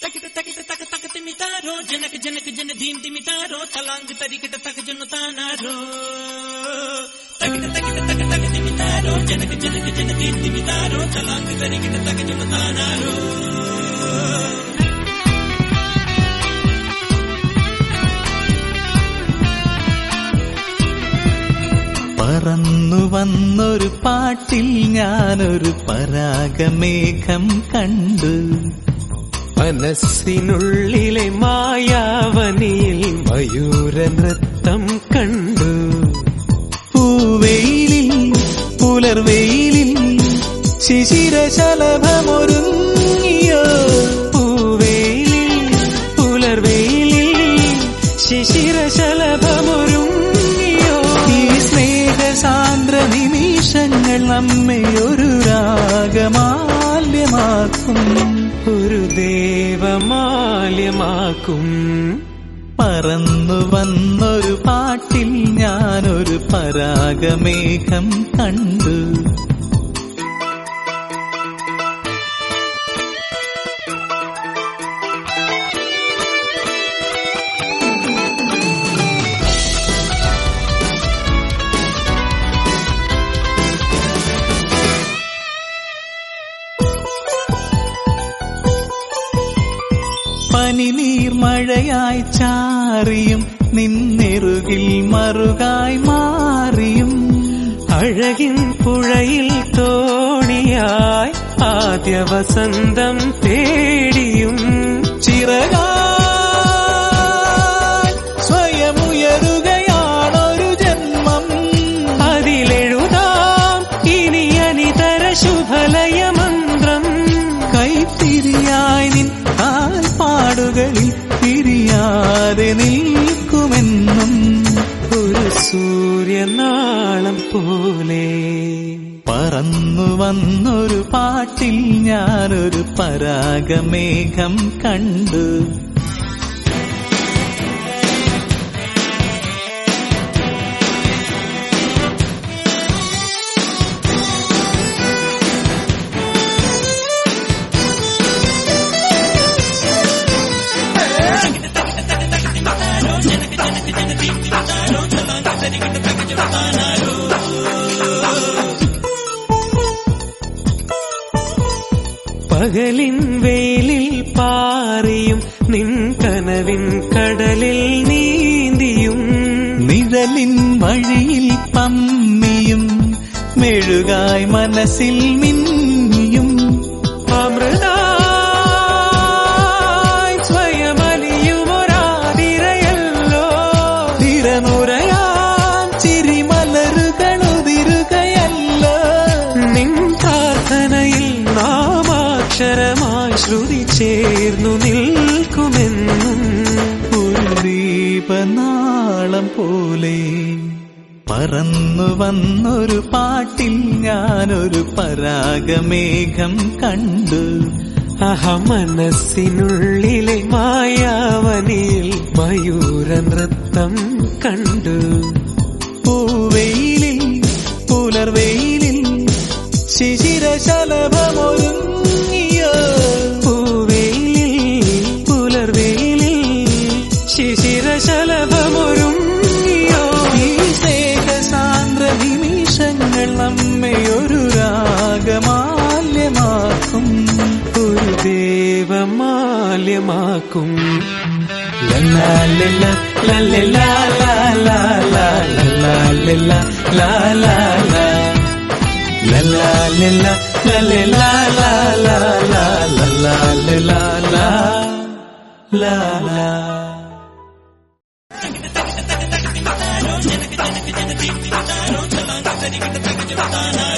తకిట తకిట తక తక తిమితారో జనక జనక జన ధీం తిమితారో తలాంగ్ తరికిట తక జను తానారో తకిట తకిట తక తక తిమితారో జనక జనక జన ధీం తిమితారో తలాంగ్ తరికిట తక జను తానారో പറന്നു വന്നൊരു പാട്ടിൽ ഞാനൊരു പരാഗമേഘം കണ്ടു മനസ്സിനുള്ളിലെ മായാവനിയിൽ മയൂര നൃത്തം കണ്ടു പൂവെയിലിൽ പുലർവെയിലിൽ ശിശിരശലഭമൊരുങ്ങിയോ പൂവേലിൽ പുലർവേലിൽ ശിശിരശലഭമൊരുങ്ങിയോ ഈ സ്നേഹസാന്ദ്ര നിമിഷങ്ങൾ നമ്മെ ഒരു രാഗമാല്യമാക്കും ഒരു ദേവമാല്യമാക്കും പറന്നു വന്നൊരു പാട്ടിൽ ഞാനൊരു പരാഗമേഘം കണ്ടു പനിനീർ മഴയായി ചാറിയും നിന്നെറുകിൽ മറുകായി മാറിയും അഴകിൻ പുഴയിൽ തോണിയായി ആദ്യ വസന്തം തേടിയും ചിറകായി സ്വയമുയരുകയാണൊരു ജന്മം അതിലെഴുതാം ഇനി അനിതര ശുഭലയ മന്ത്രം കൈത്തിരിയായി നിൻ കാൽപ്പാടുകളിൽ തിരിയാതെ നിൽക്കുമെന്നും ഒരു സൂര്യനാളം പോലെ പറന്നു വന്നൊരു പാട്ടിൽ ഞാനൊരു പരാഗമേഘം കണ്ടു പകലിൻ വെയിലിൽ പാറിയും നിൻ കനവിൻ കടലിൽ നീന്തിയും നിഴലിൻ വഴിയിൽ പമ്മിയും മെഴുകായി മനസ്സിൽ മിന്നിയും അമൃതായി സ്വയമലിയുമൊരാതിരയല്ലോ തിരനുറയാൻ ചിരിമലരുകളുതിരുകയല്ലോ നിൻ പ്രാർത്ഥനയിൽ നാമാക്ഷരമായി ശ്രുതി ചേർന്നു നിൽക്കുമെന്നും ഒരു ദീപനാളം പോലെ പറന്നു വന്നൊരു പാട്ടിൽ ഞാനൊരു പരാഗമേഘം കണ്ടു അഹ മനസ്സിനുള്ളിലെ മായാവനിയിൽ മയൂര നൃത്തം കണ്ടു പൂവെയിലിൽ പുലർവെയിലിൽ ശിശിരശലഭമൊരുങ്ങിയോ പൂവേലിൽ പുലർവേലിൽ ശിശിരശലഭമൊരുങ്ങിയോ ഈ സ്നേഹസാന്ദ്ര നിമിഷങ്ങൾ നമ്മെ ഒരു രാഗമാല്യമാക്കും ഒരു ദേവമാല്യമാക്കും ലല്ലാ ലല്ലാ ലല്ലല്ലാ ലാ ലാ ലാ ലല്ലാ ലല്ലാ ലാ ലാ ലാ ലല്ലാ ലല്ലാ ലല്ലല്ലാ ലാ ലാ ലാ ലല്ലാ ലല്ലാ ലാ ലാ ലാ జనక జనక జన ధీం తిమితారో తలాంగ్ తరికిట తక జను తానారో